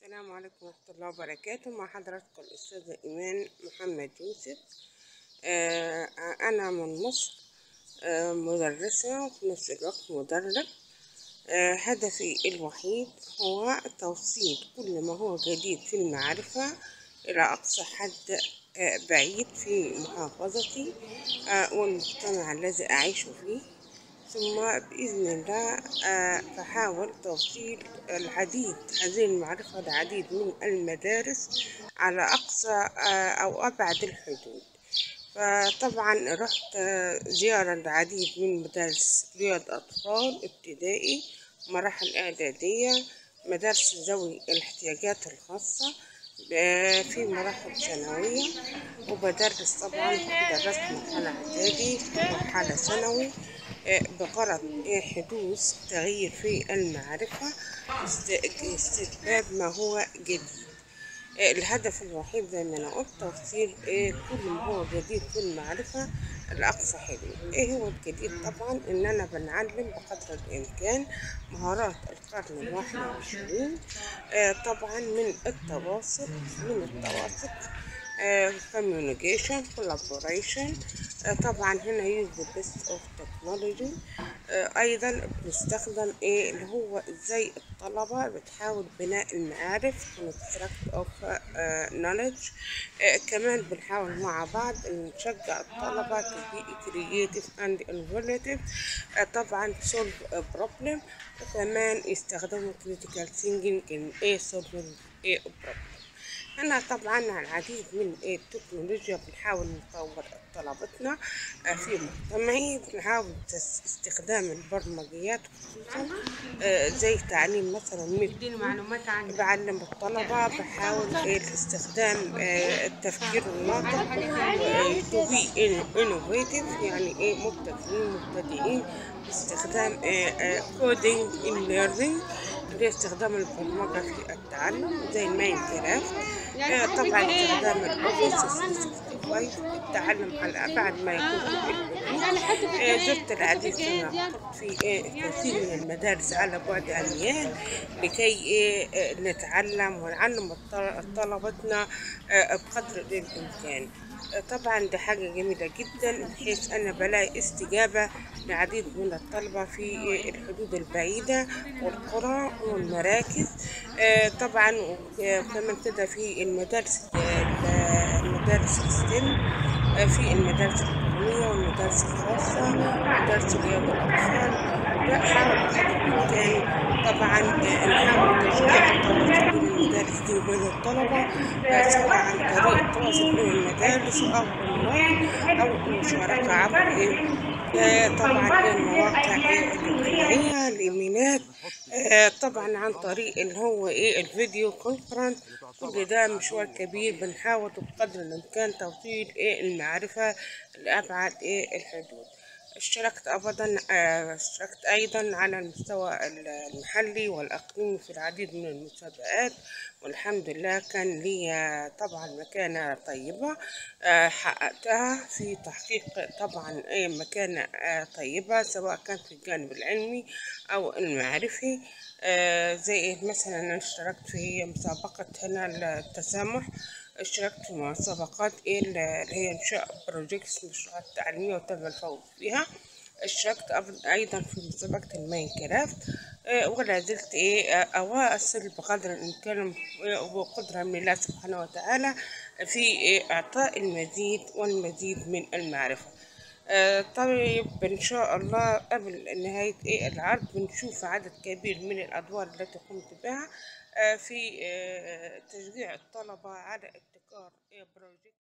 السلام عليكم ورحمة الله وبركاته مع حضراتكم الأستاذة إيمان محمد يوسف آه أنا من مصر آه مدرسة وفي نفس الوقت مدرب آه هدفي الوحيد هو توصيل كل ما هو جديد في المعرفة إلى أقصى حد آه بعيد في محافظتي آه والمجتمع الذي أعيش فيه ثم بإذن الله آه، بحاول توصيل العديد هذه المعرفة لعديد من المدارس على أقصى آه، أو أبعد الحدود فطبعا رحت آه، زيارة لعديد من مدارس رياض أطفال ابتدائي مراحل إعدادية مدارس ذوي الاحتياجات الخاصة آه، في مراحل ثانوية وبدرس طبعا درست مرحلة إعدادي مرحلة ثانوي آه، بغرض آه، حدوث تغيير في المعرفة است- استتباب ما هو جديد آه، الهدف الوحيد زي ما أنا قلت توصيل آه، كل ما هو جديد في المعرفة لأقصى حدود إيه هو الجديد طبعا إن أنا بنعلم بقدر الإمكان مهارات القرن الواحد والعشرين آه، طبعا من التواصل من التواصل communication collaboration آه، طبعا هنا use the best of technology آه، ايضا بنستخدم ايه اللي هو ازاي الطلبة بتحاول بناء المعارف construct of آه، knowledge آه، كمان بنحاول مع بعض إن نشجع الطلبة to be creative and innovative آه، طبعا solve a problem وكمان يستخدموا critical thinking in a solving a problem أنا طبعا العديد من التكنولوجيا بنحاول نطور طلبتنا آه، في مجتمعي بنحاول تس- استخدام البرمجيات خصوصا آه، زي تعليم مثلا مثل معلومات عن بعلم الطلبة بحاول آه، استخدام آه، التفكير الناطق to be innovative يعني ايه مبتكرين مبتدئين باستخدام كودينج in learning اللي هي استخدام البرمجة في التعلم زي الماينكرافت آه، طبعا استخدام الاوفيس 365 التعلم على ابعد ما يكون في الحدود آه، زرت العديد كما قلت في آه، كثير من المدارس على بعد أميال لكي آه، آه، نتعلم ونعلم الط- طلبتنا آه، بقدر الإمكان آه، طبعا دي حاجة جميلة جدا بحيث أنا بلاقي استجابة لعديد من الطلبة في آه، الحدود البعيدة والقرى والمراكز آه، طبعا وكمان كده في المدارس آه، المدارس الستم آه، في المدارس الحكومية والمدارس الخاصة مدارس رياض الأطفال بحاول بقدر الإمكان طبعا آه، نحاول تشجيع التواصل بين المدارس دي وبين الطلبة آه، سواء عن طريق التواصل بين المدارس أو أونلاين أو المشاركة عبر إيه آه، طبعا المواقع إيه الاجتماعية الإيميلات آه، طبعا عن طريق اللي هو إيه الفيديو كونفرنس كل ده مشوار كبير بنحاول بقدر الإمكان توصيل إيه المعرفة لأبعد إيه الحدود اشتركت أبدا آه، اشتركت أيضا على المستوى المحلي والأقليمي في العديد من المسابقات والحمد لله كان لي طبعا مكانة طيبة آه، حققتها في تحقيق طبعا أي مكانة آه، طيبة سواء كان في الجانب العلمي أو المعرفي آه، زي مثلا أنا اشتركت في مسابقة هنا التسامح اشتركت في مسابقات إيه اللي هي إنشاء بروجيكتس مشروعات تعليمية وتم الفوز فيها اشتركت أب- أيضا في مسابقة الماينكرافت آه، ولا زلت إيه آه، أواصل بقدر الإمكان وقدرة من الله سبحانه وتعالى في إيه إعطاء المزيد والمزيد من المعرفة آه، طيب إن شاء الله قبل نهاية إيه العرض بنشوف عدد كبير من الأدوار التي قمت بها آه، في آه، تشجيع الطلبة على ابتكار إيه بروجكت